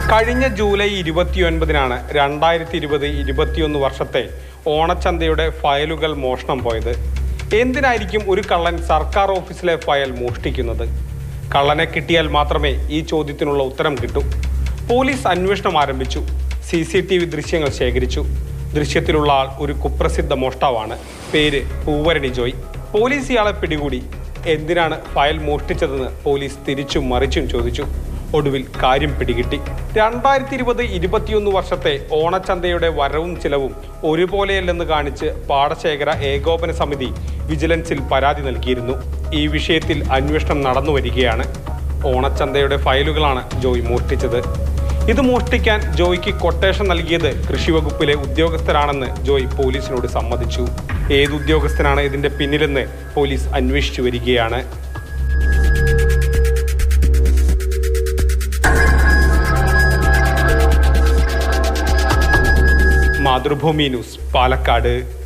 കഴിഞ്ഞ ജൂലൈ ഇരുപത്തിയൊൻപതിനാണ് രണ്ടായിരത്തി ഇരുപത് ഇരുപത്തിയൊന്ന് വർഷത്തെ ഓണച്ചന്തയുടെ ഫയലുകൾ മോഷണം പോയത് എന്തിനായിരിക്കും ഒരു കള്ളൻ സർക്കാർ ഓഫീസിലെ ഫയൽ മോഷ്ടിക്കുന്നത് കള്ളനെ കിട്ടിയാൽ മാത്രമേ ഈ ചോദ്യത്തിനുള്ള ഉത്തരം കിട്ടൂ പോലീസ് അന്വേഷണം ആരംഭിച്ചു സി സി ടി വി ദൃശ്യങ്ങൾ ശേഖരിച്ചു ദൃശ്യത്തിലുള്ള ആൾ ഒരു കുപ്രസിദ്ധ മോഷ്ടാവാണ് പേര് പൂവരണി ജോയ് പോലീസ് ഇയാളെ പിടികൂടി എന്തിനാണ് ഫയൽ മോഷ്ടിച്ചതെന്ന് പോലീസ് തിരിച്ചും മറിച്ചും ചോദിച്ചു ഒടുവിൽ കാര്യം പിടികിട്ടി രണ്ടായിരത്തി ഇരുപത് ഇരുപത്തിയൊന്ന് വർഷത്തെ ഓണച്ചന്തയുടെ വരവും ചിലവും ഒരുപോലെയല്ലെന്ന് കാണിച്ച് പാടശേഖര ഏകോപന സമിതി വിജിലൻസിൽ പരാതി നൽകിയിരുന്നു ഈ വിഷയത്തിൽ അന്വേഷണം നടന്നു വരികയാണ് ഓണച്ചന്തയുടെ ഫയലുകളാണ് ജോയ് മോഷ്ടിച്ചത് ഇത് മോഷ്ടിക്കാൻ ജോയ്ക്ക് കൊട്ടേഷൻ നൽകിയത് കൃഷിവകുപ്പിലെ ഉദ്യോഗസ്ഥരാണെന്ന് ജോയ് പോലീസിനോട് സമ്മതിച്ചു ഏത് ഉദ്യോഗസ്ഥനാണ് ഇതിന്റെ പിന്നിലെന്ന് പോലീസ് അന്വേഷിച്ചു വരികയാണ് മാതൃഭൂമി ന്യൂസ് പാലക്കാട്